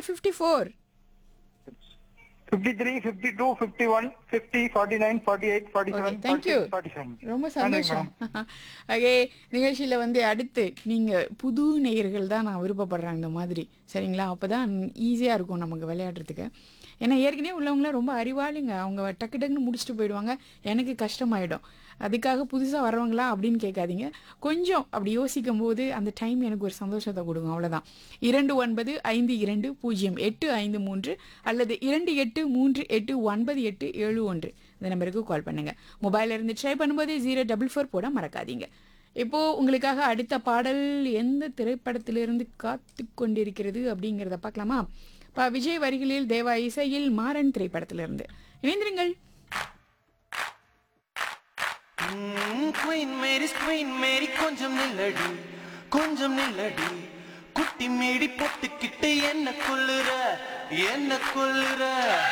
fifty four fifty three fifty two fifty one fifty forty nine forty eight forty okay seven thank you forty seven ரொம்ப சந்தோஷம் okay நிகழ்ச்சியில் வந்து அடுத்து நீங்கள் புது நேயர்கள் தான் நான் விருப்பப்படுறேன் இந்த மாதிரி சரிங்களா அப்போ தான் ஈஸியாக இருக்கும் நமக்கு விளையாடுறதுக்கு ஏன்னா ஏற்கனவே உள்ளவங்களாம் ரொம்ப அறிவாளிங்க அவங்க டக்கு டக்குன்னு முடிச்சுட்டு போயிடுவாங்க எனக்கு கஷ்டமாயிடும் அதுக்காக புதுசாக வரவங்களா அப்படின்னு கேட்காதீங்க கொஞ்சம் அப்படி யோசிக்கும் போது அந்த டைம் எனக்கு ஒரு சந்தோஷத்தை கொடுங்க அவ்வளோதான் இரண்டு ஒன்பது ஐந்து இரண்டு பூஜ்ஜியம் எட்டு ஐந்து மூன்று அல்லது இரண்டு எட்டு மூன்று எட்டு ஒன்பது எட்டு ஏழு ஒன்று இந்த நம்பருக்கு கால் பண்ணுங்க மொபைல்ல இருந்து ட்ரை பண்ணும்போது ஜீரோ டபுள் ஃபோர் போட மறக்காதீங்க இப்போ உங்களுக்காக அடுத்த பாடல் எந்த திரைப்படத்திலிருந்து காத்து கொண்டிருக்கிறது அப்படிங்கிறத பார்க்கலாமா பா விஜய் வரிகளில் தேவா இசையில் மாறன் திரைப்படத்திலிருந்து இணைந்திருங்கள் குயின் மேரி குயின் மேரி கொஞ்சம் நில்லடி கொஞ்சம் நில்லடி குட்டி மேடி போட்டுக்கிட்டு என்ன கொல்லுற என்ன கொல்லுற